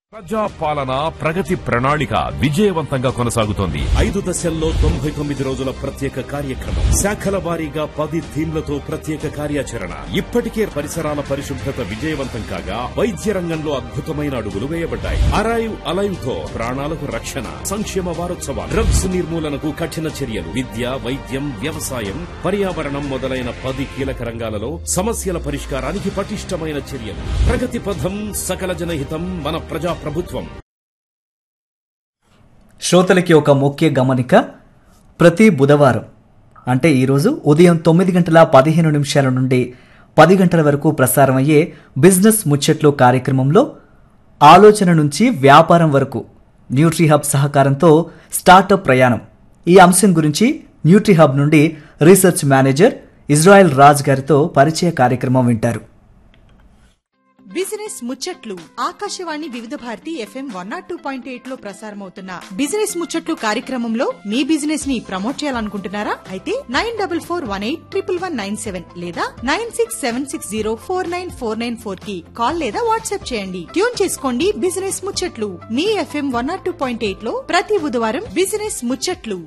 ప్రజా పాలన ప్రగతి ప్రణాళిక విజయవంతంగా కొనసాగుతోంది ఐదు దశల్లో తొంభై తొమ్మిది రోజుల ప్రత్యేక కార్యక్రమం శాఖల వారీగా పది థీమ్లతో ప్రత్యేక కార్యాచరణ ఇప్పటికే పరిసరాల పరిశుభ్రత విజయవంతం కాగా వైద్య రంగంలో అద్భుతమైన అడుగులు వేయబడ్డాయి అరైవ్ అలైవ్ తో ప్రాణాలకు రక్షణ సంక్షేమ వారోత్సవాలు డ్రగ్స్ నిర్మూలనకు కఠిన చర్యలు విద్య వైద్యం వ్యవసాయం పర్యావరణం మొదలైన పది కీలక రంగాలలో సమస్యల పరిష్కారానికి పటిష్టమైన చర్యలు ప్రగతి పథం సకల జనహితం మన ప్రజా ప్రభుత్వం శ్రోతలకి ఒక ముఖ్య గమనిక ప్రతి బుధవారం అంటే ఈరోజు ఉదయం తొమ్మిది గంటల పదిహేను నిమిషాల నుండి పది గంటల వరకు ప్రసారం అయ్యే బిజినెస్ ముచ్చట్లు కార్యక్రమంలో ఆలోచన నుంచి వ్యాపారం వరకు న్యూట్రీహబ్ సహకారంతో స్టార్టప్ ప్రయాణం ఈ అంశం గురించి న్యూట్రీహబ్ నుండి రీసెర్చ్ మేనేజర్ ఇజ్రాయెల్ రాజ్ గారితో పరిచయ కార్యక్రమం వింటారు బిజినెస్ ముచ్చట్లు Akashvani Vividh Bharati FM one nought two point eight లో ప్రసారమవుతున్న బిజినెస్ ముచ్చట్లు కార్యక్రమంలో మీ బిజినెస్ ని ప్రమోట్ చేయాలనుకుంటున్నారా అయితే nine double four one eight triple one nine seven లేదా nine six seven six zero four nine four nine four కి కాల్ లేదా వాట్సాప్ చేయండి ట్యూన్ చేసుకోండి బిజినెస్ ముచ్చట్లు మీ FM one nought two point eight లో ప్రతి బుధవారం బిజినెస్ ముచ్చట్లు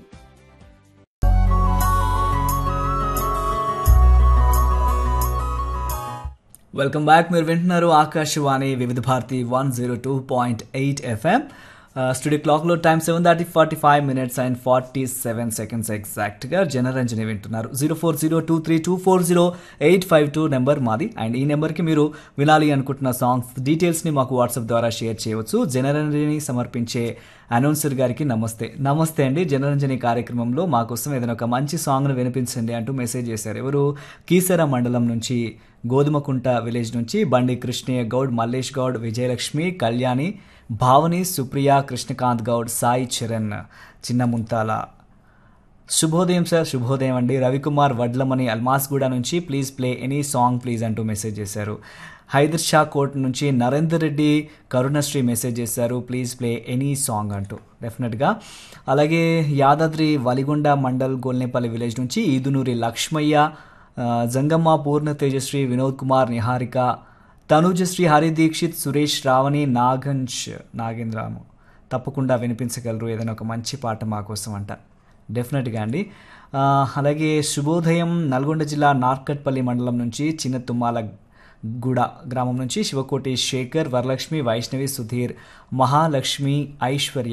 వెల్కమ్ బ్యాక్ మీరు వింటున్నారు Akashvani Vividh Bharati one zero two point eight FM studio క్లాక్లో time seven thirty forty five minutes and forty seven seconds ఎగ్జాక్ట్గా జనరంజని వింటున్నారు zero four zero two three two four zero eight five two number మాది and ఈ నెంబర్కి మీరు వినాలి అనుకుంటున్న సాంగ్స్ డీటెయిల్స్ని మాకు వాట్సాప్ ద్వారా షేర్ చేయవచ్చు జనరంజని సమర్పించే అనౌన్సర్ గారికి నమస్తే నమస్తే అండి జనరంజని కార్యక్రమంలో మా కోసం ఏదైనా ఒక మంచి సాంగ్ను వినిపించండి అంటూ మెసేజ్ చేశారు ఎవరు కీసర మండలం నుంచి గోధుమకుంట విలేజ్ నుంచి బండి కృష్ణయ్య గౌడ్ మల్లేష్ గౌడ్ విజయలక్ష్మి కళ్యాణి భావని సుప్రియ కృష్ణకాంత్ గౌడ్ సాయి చరణ్ చిన్న ముంతాల శుభోదయం సార్ శుభోదయం అండి రవికుమార్ వడ్లమని అల్మాస్గూడ నుంచి please play any song please అంటూ మెసేజ్ చేశారు హైదర్ షా కోట్ నుంచి నరేందర్ రెడ్డి కరుణశ్రీ మెసేజ్ చేశారు ప్లీజ్ ప్లే ఎనీ సాంగ్ అంటూ డెఫినెట్గా అలాగే యాదాద్రి వలిగొండ మండల్ గోల్నేపల్లి విలేజ్ నుంచి ఈదునూరి లక్ష్మయ్య ఆ, జంగమ్మ పూర్ణ తేజశ్రీ వినోద్ కుమార్ నిహారిక తనుజశ్రీ హరి దీక్షిత్ సురేష్ రావణి నాగంజ్ నాగేంద్రము తప్పకుండా వినిపించగలరు ఏదైనా ఒక మంచి పాట మా కోసం అంట డెఫినెట్గా అండి ఆ, అలాగే శుభోదయం నల్గొండ జిల్లా నార్కట్పల్లి మండలం నుంచి చిన్న తుమ్మాల గూడ గ్రామం నుంచి శివకోటి శేఖర్ వరలక్ష్మి వైష్ణవి సుధీర్ మహాలక్ష్మి ఐశ్వర్య